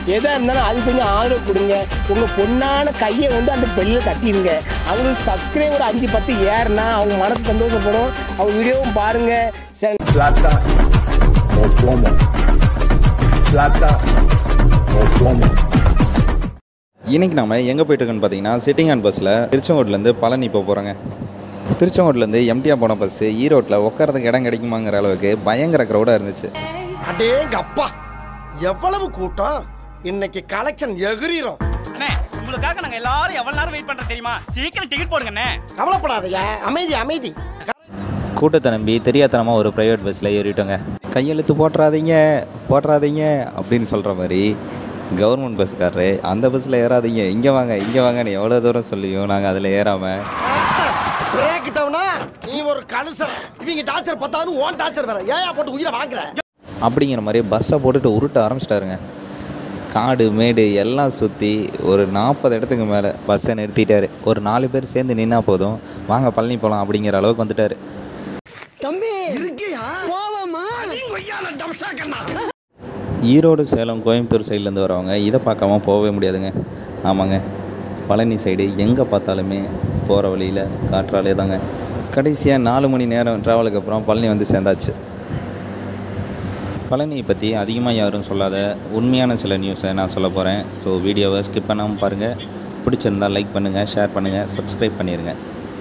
எதாக இருந்தாலும் அது கொஞ்சம் ஆதரவு கொடுங்க உங்கள் பொண்ணான கையை வந்து அந்த பெல்லில் தட்டிடுங்க அவங்களுக்கு சப்ஸ்கிரைபர் அஞ்சு பத்து ஏறுனா அவங்க மனசு சந்தோஷப்படும் அவங்க வீடியோவும் பாருங்கள் சரி Plata o plomo. Plata o plomo. இன்றைக்கி நம்ம எங்கே போயிட்டுருக்கோன்னு பார்த்தீங்கன்னா சிட்டிங் ஆன் பஸ்ஸில் திருச்செங்கோட்லேருந்து பழனி போக போகிறோங்க திருச்செங்கோட்லேருந்து எம்டிஆர் போன பஸ்ஸு ஈரோட்டில் உட்காரதுக்கு இடம் கிடைக்குமாங்கிற அளவுக்கு பயங்கர க்ரௌடாக இருந்துச்சு அடேங்க அப்பா எவ்வளவு கூட்டம் இன்னைக்கு கலெக்ஷன் எகிரிரும் அண்ணே உங்களுக்காக நாங்க எல்லாரும் எவ்வளவு நேரம் வெயிட் பண்றோம் தெரியுமா சீக்கிரம் டிக்கெட் போடுங்க அண்ணே கவலைப்படாதயா அமைதி அமைதி கூட்டத்தை நம்பி தெரியாதனமாக ஒரு ப்ரைவேட் பஸ்ஸில் ஏறிட்டோங்க கையெழுத்து போட்டுறாதீங்க போட்டுறாதீங்க அப்படின்னு சொல்கிற மாதிரி கவர்மெண்ட் பஸ்காரரு அந்த பஸ்ஸில் ஏறாதீங்க இங்கே வாங்க இங்கே வாங்கன்னு எவ்வளோ தூரம் சொல்லியும் நாங்கள் அதில் ஏறாமல் பிரேக்கிட்டவனா நீ ஒரு கலுசர் இவங்க டார்ச்சர் பத்தாது ஓன் டார்ச்சர் வேற ஏயா போட்டு உயிரை வாங்குற அப்படிங்கிற மாதிரி பஸ்ஸை போட்டுட்டு உருட்ட ஆரம்பிச்சிட்டாருங்க காடு மேடு எல்லாம் சுற்றி ஒரு நாற்பது இடத்துக்கு மேலே பஸ்ஸை நிறுத்திட்டாரு ஒரு நாலு பேர் சேர்ந்து நின்னா போதும் வாங்க பழனி போகலாம் அப்படிங்கிற அளவுக்கு வந்துட்டாரு இருக்கியா போவமா ஈரோடு சேலம் கோயம்புத்தூர் சைட்லேருந்து வரவங்க இதை பார்க்காம போகவே முடியாதுங்க ஆமாங்க பழனி சைடு எங்கே பார்த்தாலுமே போகிற வழியில் காற்றாலே தாங்க கடைசியாக நாலு மணி நேரம் ட்ராவலுக்கு அப்புறம் பழனி வந்து சேர்ந்தாச்சு பழனியை பற்றி அதிகமாக யாரும் சொல்லாத உண்மையான சில நியூஸை நான் சொல்ல போகிறேன் ஸோ வீடியோவை ஸ்கிப் பண்ணாமல் பாருங்கள் பிடிச்சிருந்தா லைக் பண்ணுங்கள் ஷேர் பண்ணுங்கள் சப்ஸ்கிரைப் பண்ணிடுங்க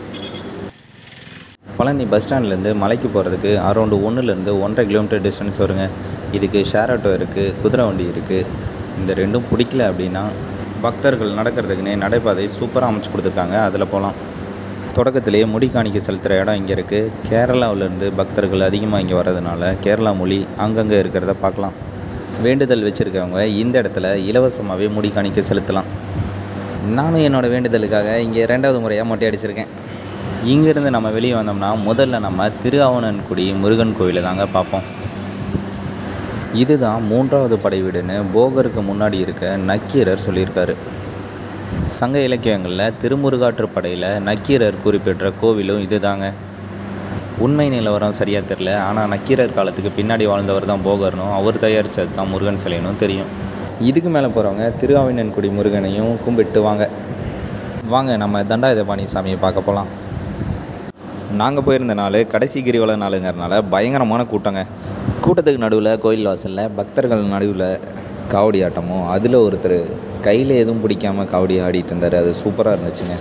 பழனி பஸ் ஸ்டாண்ட்லேருந்து மலைக்கு போகிறதுக்கு அரௌண்டு ஒன்றுலேருந்து ஒன்றரை கிலோமீட்டர் டிஸ்டன்ஸ் வருங்க இதுக்கு ஷேர் ஆட்டோ இருக்குது குதிரை வண்டி இருக்குது இந்த ரெண்டும் பிடிக்கல அப்படின்னா பக்தர்கள் நடக்கிறதுக்குனே நடைபாதை சூப்பராக அமைச்சு கொடுத்துருக்காங்க அதில் போகலாம் தொடக்கத்திலேயே முடி காணிக்க செலுத்துகிற இடம் இங்கே இருக்குது கேரளாவிலேருந்து பக்தர்கள் அதிகமாக இங்கே வர்றதுனால கேரளா மொழி அங்கங்கே இருக்கிறத பார்க்கலாம் வேண்டுதல் வச்சுருக்கவங்க இந்த இடத்துல இலவசமாகவே முடி காணிக்க செலுத்தலாம் நானும் என்னோடய வேண்டுதலுக்காக இங்கே ரெண்டாவது முறையாக மொட்டை அடிச்சிருக்கேன் இங்கேருந்து நம்ம வெளியே வந்தோம்னா முதல்ல நம்ம திருஆவணன்குடி முருகன் கோயிலை தாங்க பார்ப்போம் இதுதான் மூன்றாவது படை வீடுன்னு போகருக்கு முன்னாடி இருக்க நக்கீரர் சொல்லியிருக்காரு சங்க இலக்கியங்களில் திருமுருகாற்று படையில் நக்கீரர் குறிப்பிட்ட கோவிலும் இதுதாங்க உண்மை நிலவரம் சரியாக தெரில ஆனால் நக்கீரர் காலத்துக்கு பின்னாடி வாழ்ந்தவர் தான் போகர்னும் அவர் தயாரித்தது தான் முருகன் சிலைனும் தெரியும் இதுக்கு மேலே போகிறவங்க திருஆவினன்குடி முருகனையும் கும்பிட்டு வாங்க வாங்க நம்ம தண்டாயுதபாணி சாமியை பார்க்க போகலாம் நாங்கள் போயிருந்த நாள் கடைசி கிரிவல நாளுங்கிறனால பயங்கரமான கூட்டங்க கூட்டத்துக்கு நடுவில் கோயில் வாசலில் பக்தர்கள் நடுவில் காவடி ஆட்டமும் அதில் ஒருத்தர் கையில் எதுவும் பிடிக்காம காவடி ஆடிட்டு இருந்தார் அது சூப்பராக இருந்துச்சுங்க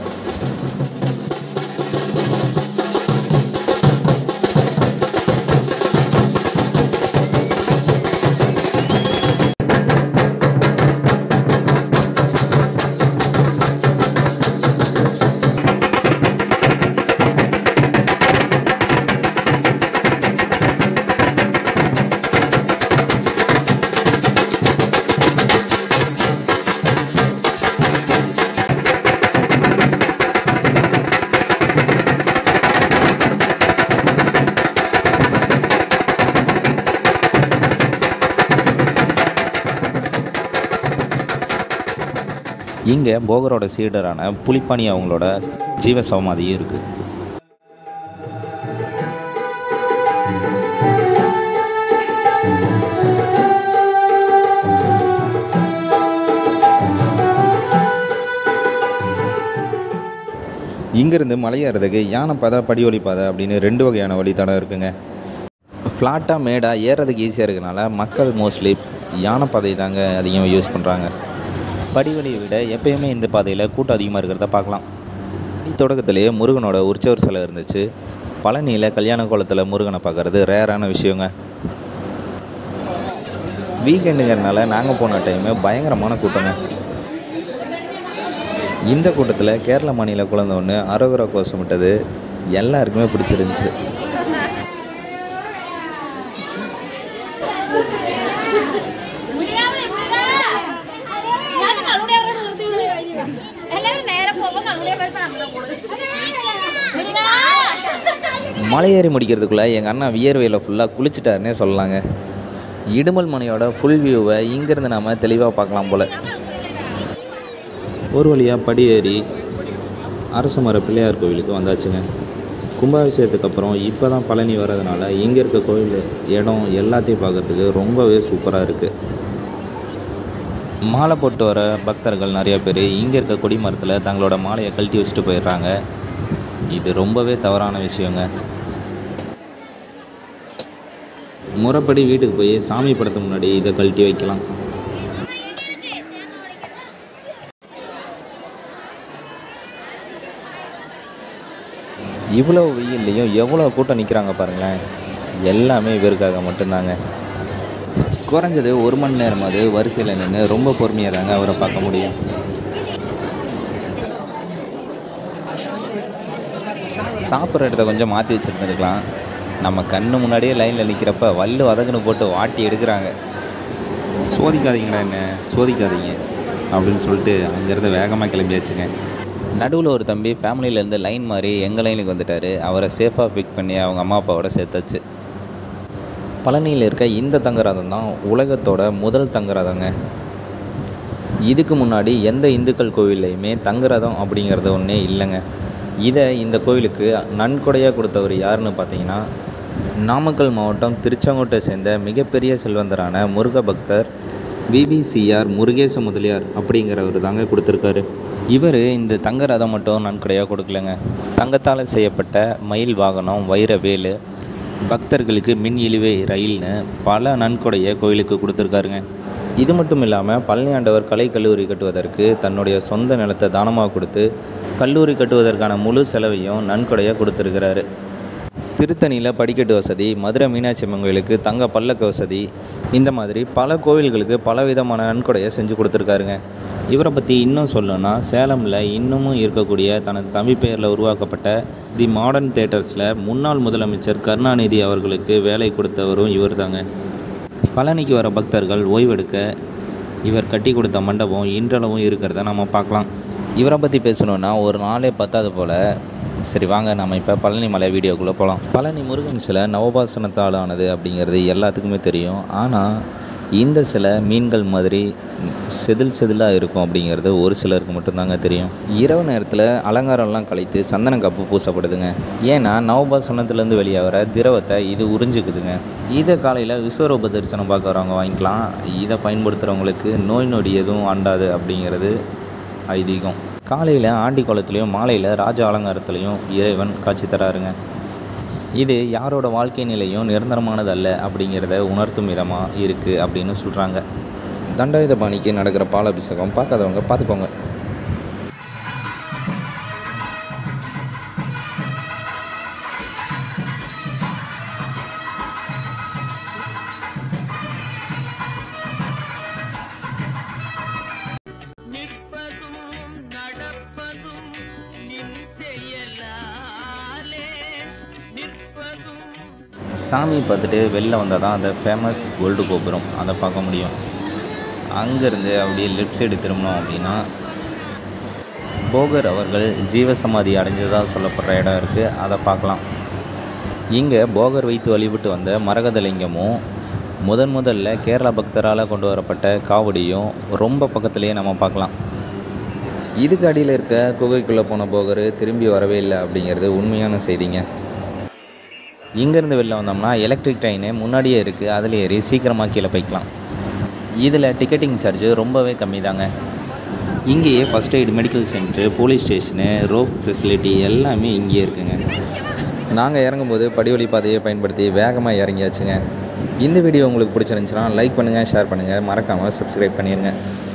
இங்கே போகரோட சீடரான புலிப்பாணி அவங்களோட ஜீவ சமாதியும் இருக்குது இங்கேருந்து மலையேறதுக்கு யானை பாதை படிவழி பாதை அப்படின்னு ரெண்டு வகையான வழித்தடம் இருக்குங்க ஃப்ளாட்டாக மேடாக ஏறதுக்கு ஈஸியாக இருக்கனால மக்கள் மோஸ்ட்லி யானை பாதை தாங்க அதிகம் யூஸ் பண்ணுறாங்க படிவழியை விட எப்பயுமே இந்த பாதையில் கூட்டம் அதிகமாக இருக்கிறத பார்க்கலாம் தொடக்கத்திலேயே முருகனோட உற்சவர் சிலை இருந்துச்சு பழனியில் கல்யாண கோலத்தில் முருகனை பார்க்குறது ரேரான விஷயங்க வீக்கெண்டுங்கிறனால நாங்கள் போன டைமு பயங்கரமான கூட்டங்க இந்த கூட்டத்தில் கேரள மாநில குழந்தை ஒன்று அரோகரா கோஷமிட்டது எல்லாருக்குமே பிடிச்சிருந்துச்சு മുരുകാവിളി, മുരുകാ. ഞാൻ കളുടെ അവിടെ നിർത്തി വിടുകയാണ്. എല്ലാവരും നേരെ പോകുമ്പോ കളുടെ വരുമ്പോ നമ്മുടെ കൂടെ. മുരുകാ. மலையேறி முடிக்கிறதுக்குள்ளே எங்கள் அண்ணா வியர்வையில் ஃபுல்லாக குளிச்சிட்டாருன்னே சொல்லலாங்க இடுமல் மலையோட ஃபுல் வியூவை இங்கேருந்து நாம் தெளிவாக பார்க்கலாம் போல் ஒரு வழியாக படி ஏறி அரச மர பிள்ளையார் கோவிலுக்கு வந்தாச்சுங்க கும்பாபிஷேகத்துக்கு அப்புறம் இப்போ தான் பழனி வர்றதுனால இங்கே இருக்க கோவில் இடம் எல்லாத்தையும் பார்க்கறதுக்கு ரொம்பவே சூப்பராக இருக்குது மாலை போட்டு வர பக்தர்கள் நிறைய பேர் இங்கே இருக்க கொடி மரத்தில் தங்களோட மாலையை கழட்டி வச்சுட்டு போயிடுறாங்க இது ரொம்பவே தவறான விஷயங்க முறைப்படி வீட்டுக்கு போய் சாமி படத்துக்கு முன்னாடி இதை கழட்டி வைக்கலாம் இவ்வளோ வெயில்லையும் எவ்வளோ கூட்டம் நிற்கிறாங்க பாருங்களேன் எல்லாமே இவருக்காக மட்டும்தாங்க குறைஞ்சது ஒரு மணி நேரமாவது வரிசையில் நின்று ரொம்ப பொறுமையாக தாங்க அவரை பார்க்க முடியும் சாப்பிட்ற இடத்த கொஞ்சம் மாற்றி வச்சுருந்துருக்கலாம் நம்ம கண்ணு முன்னாடியே லைனில் நிற்கிறப்ப வல்லு வதக்குன்னு போட்டு வாட்டி எடுக்கிறாங்க சோதிக்காதீங்களா என்ன சோதிக்காதீங்க அப்படின்னு சொல்லிட்டு அங்கேருந்து வேகமாக கிளம்பியாச்சுங்க நடுவில் ஒரு தம்பி ஃபேமிலியிலேருந்து லைன் மாதிரி எங்கள் லைனுக்கு வந்துட்டார் அவரை சேஃபாக பிக் பண்ணி அவங்க அம்மா அப்பாவோட சேர்த்தாச்சு பழனியில் இருக்க இந்த தங்கராதம் தான் உலகத்தோட முதல் தங்கராதங்க இதுக்கு முன்னாடி எந்த இந்துக்கள் கோவில்லையுமே தங்கரதம் அப்படிங்கிறது ஒன்றே இல்லைங்க இதை இந்த கோவிலுக்கு நன்கொடையாக கொடுத்தவர் யாருன்னு பார்த்தீங்கன்னா நாமக்கல் மாவட்டம் திருச்செங்கோட்டை சேர்ந்த மிகப்பெரிய செல்வந்தரான முருக பக்தர் பிபிசிஆர் முருகேச முதலியார் அப்படிங்கிறவர் தாங்க கொடுத்துருக்காரு இவர் இந்த தங்க ரதம் மட்டும் நன்கொடையாக கொடுக்கலங்க தங்கத்தால் செய்யப்பட்ட மயில் வாகனம் வைர வேலு பக்தர்களுக்கு மின் இழுவை ரயில்னு பல நன்கொடையை கோயிலுக்கு கொடுத்துருக்காருங்க இது மட்டும் இல்லாமல் பழனி ஆண்டவர் கலை கல்லூரி கட்டுவதற்கு தன்னுடைய சொந்த நிலத்தை தானமாக கொடுத்து கல்லூரி கட்டுவதற்கான முழு செலவையும் நன்கொடையாக கொடுத்துருக்கிறாரு திருத்தணியில் படிக்கட்டு வசதி மதுரை மீனாட்சி அம்மன் கோயிலுக்கு தங்க பல்லக்கு வசதி இந்த மாதிரி பல கோவில்களுக்கு பல விதமான நன்கொடையை செஞ்சு கொடுத்துருக்காருங்க இவரை பற்றி இன்னும் சொல்லணும்னா சேலமில் இன்னமும் இருக்கக்கூடிய தனது தம்பி பெயரில் உருவாக்கப்பட்ட தி மாடர்ன் தேட்டர்ஸில் முன்னாள் முதலமைச்சர் கருணாநிதி அவர்களுக்கு வேலை கொடுத்தவரும் இவர் தாங்க பழனிக்கு வர பக்தர்கள் ஓய்வெடுக்க இவர் கட்டி கொடுத்த மண்டபம் இன்றளவும் இருக்கிறத நம்ம பார்க்கலாம் இவரை பற்றி பேசணுன்னா ஒரு நாளே பத்தாது போல் சரி வாங்க நம்ம இப்போ பழனி மலை வீடியோக்குள்ளே போகலாம் பழனி முருகன் சிலை நவபாசனத்தால் ஆனது அப்படிங்கிறது எல்லாத்துக்குமே தெரியும் ஆனால் இந்த சிலை மீன்கள் மாதிரி செதில் செதிலாக இருக்கும் அப்படிங்கிறது ஒரு சிலருக்கு மட்டும்தாங்க தெரியும் இரவு நேரத்தில் அலங்காரம்லாம் கழித்து சந்தன கப்பு பூசப்படுதுங்க ஏன்னா நவபாசனத்துலேருந்து வெளியாகிற திரவத்தை இது உறிஞ்சிக்குதுங்க இதை காலையில் விஸ்வரூப தரிசனம் பார்க்க வரவங்க வாங்கிக்கலாம் இதை பயன்படுத்துகிறவங்களுக்கு நோய் நொடி எதுவும் அண்டாது அப்படிங்கிறது ஐதீகம் காலையில் ஆண்டி குளத்துலேயும் மாலையில் ராஜ அலங்காரத்துலேயும் இறைவன் காட்சி தராருங்க இது யாரோட வாழ்க்கை நிலையும் நிரந்தரமானது அல்ல அப்படிங்கிறத உணர்த்தும் விதமாக இருக்குது அப்படின்னு சொல்கிறாங்க தண்டாயுதபாணிக்கு நடக்கிற பாலாபிஷேகம் பார்க்காதவங்க பார்த்துக்கோங்க சாமி பார்த்துட்டு வெளில வந்தால் தான் அந்த ஃபேமஸ் கோல்டு கோபுரம் அதை பார்க்க முடியும் அங்கேருந்து அப்படியே லெஃப்ட் சைடு திரும்பினோம் அப்படின்னா போகர் அவர்கள் ஜீவசமாதி அடைஞ்சதாக சொல்லப்படுற இடம் இருக்குது அதை பார்க்கலாம் இங்கே போகர் வைத்து வழிபட்டு வந்த மரகதலிங்கமும் முதன் முதல்ல கேரள பக்தரால் கொண்டு வரப்பட்ட காவடியும் ரொம்ப பக்கத்துலேயே நம்ம பார்க்கலாம் இதுக்கு அடியில் இருக்க குகைக்குள்ளே போன போகர் திரும்பி வரவே இல்லை அப்படிங்கிறது உண்மையான செய்திங்க இங்கேருந்து வெளில வந்தோம்னா எலக்ட்ரிக் ட்ரெயின் முன்னாடியே இருக்குது அதில் ஏறி சீக்கிரமாக கீழே போய்க்கலாம் இதில் டிக்கெட்டிங் சார்ஜ் ரொம்பவே கம்மி தாங்க இங்கேயே first aid medical centre police station rope facility எல்லாமே இங்கேயே இருக்குங்க நாங்கள் இறங்கும்போது படிவழி பாதையை பயன்படுத்தி வேகமாக இறங்கியாச்சுங்க இந்த வீடியோ உங்களுக்கு பிடிச்சிருந்துச்சுன்னா லைக் பண்ணுங்கள் ஷேர் பண்ணுங்கள் மறக்காமல் சப்ஸ்கிரைப் பண்ணிடுங்க